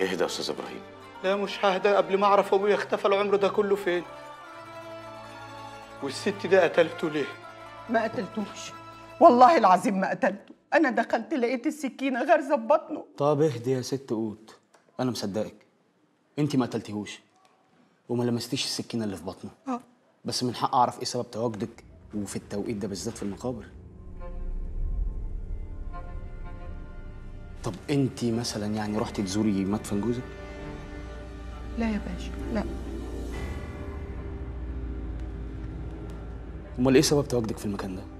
اهدى يا استاذ ابراهيم لا مش ههدى قبل ما اعرف ابويا اختفى العمر ده كله فين والست ده قتلته ليه ما قتلتوش والله العظيم ما قتلته انا دخلت لقيت السكينه غارزه في بطنه طب اهدي يا ست قوت انا مصدقك انت ما قتلتيهوش وما لمستيش السكينه اللي في بطنه اه بس من حق اعرف ايه سبب تواجدك وفي التوقيت ده بالذات في المقابر طب انت مثلا يعني رحتي تزوري مدفن جوزك لا يا باشا لا امال ايه سبب تواجدك في المكان ده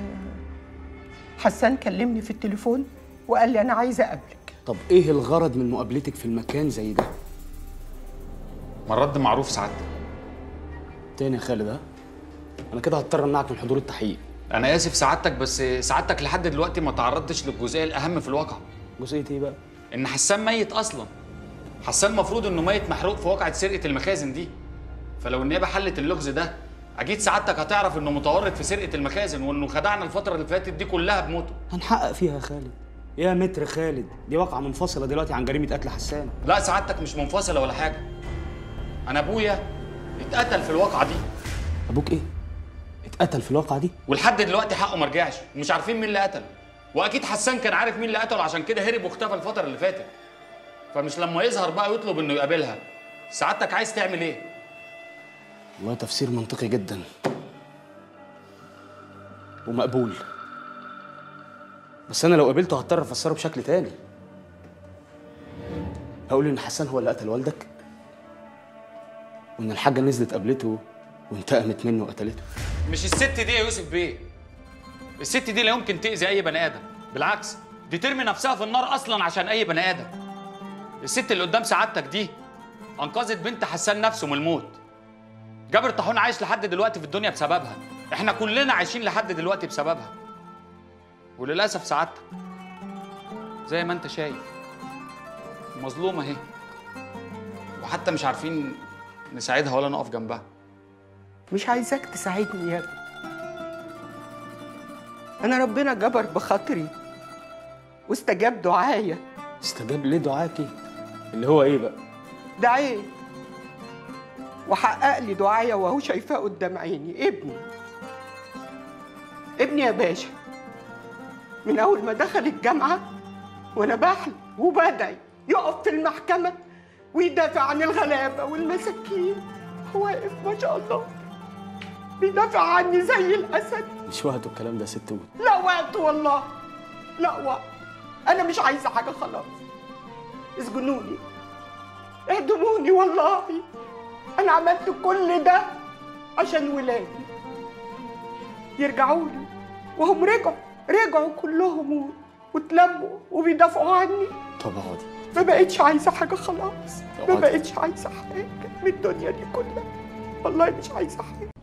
حسان كلمني في التليفون وقال لي انا عايزه اقابلك طب ايه الغرض من مقابلتك في المكان زي ده ما الرد معروف سعادتك تاني يا خالد ها انا كده هضطر امنعك من حضور التحقيق انا اسف سعادتك بس سعادتك لحد دلوقتي ما تعرضتش للجزئيه الاهم في الواقع جزئيه ايه بقى ان حسان ميت اصلا حسان المفروض انه ميت محروق في واقعه سرقه المخازن دي فلو النيابه حلت اللغز ده اكيد سعادتك هتعرف انه متورط في سرقه المخازن وانه خدعنا الفتره اللي فاتت دي كلها بموته هنحقق فيها يا خالد يا متر خالد دي واقعه منفصله دلوقتي عن جريمه قتل حسان لا سعادتك مش منفصله ولا حاجه انا ابويا اتقتل في الواقعه دي ابوك ايه اتقتل في الواقعه دي ولحد دلوقتي حقه ما رجعش ومش عارفين مين اللي قتله واكيد حسان كان عارف مين اللي قتله عشان كده هرب واختفى الفتره اللي فاتت فمش لما يظهر بقى ويطلب انه يقابلها سعادتك عايز تعمل ايه والله تفسير منطقي جدا ومقبول بس انا لو قابلته هضطر افسره بشكل تاني هقول ان حسان هو اللي قتل والدك وان الحاجه نزلت قابلته وانتقمت منه وقتلته مش الست دي يا يوسف بيه الست دي لا يمكن تأذي أي بني آدم بالعكس دي ترمي نفسها في النار أصلا عشان أي بني آدم الست اللي قدام سعادتك دي أنقذت بنت حسان نفسه من الموت جابر طاحون عايش لحد دلوقتي في الدنيا بسببها احنا كلنا عايشين لحد دلوقتي بسببها وللأسف سعادتك زي ما انت شايف مظلومة اهي وحتى مش عارفين نساعدها ولا نقف جنبها مش عايزاك تساعدني يا ابني انا ربنا جبر بخاطري واستجاب دعايا استجاب ليه دعاكي اللي هو ايه بقى دعيت وحقق لي دعايا وهو شايفاه قدام عيني ابني ابني يا باشا من اول ما دخل الجامعه وانا بحلم وبدعي يقف في المحكمه ويدافع عن الغلابه والمساكين هو واقف ما شاء الله بيدافع عني زي الاسد مش وقته الكلام ده يا ست ود لا وقت والله لا وقت انا مش عايزه حاجه خلاص اسجنوني اهدموني والله انا عملت كل ده عشان ولادي يرجعوا لي وهم رجعوا رجعوا كلهم و- واتلموا وبيدافعوا عني طب اقعدي ما بقتش عايزه حاجه خلاص ما اقعدي. بقتش عايزه حاجه من الدنيا دي كلها والله مش عايزه حاجه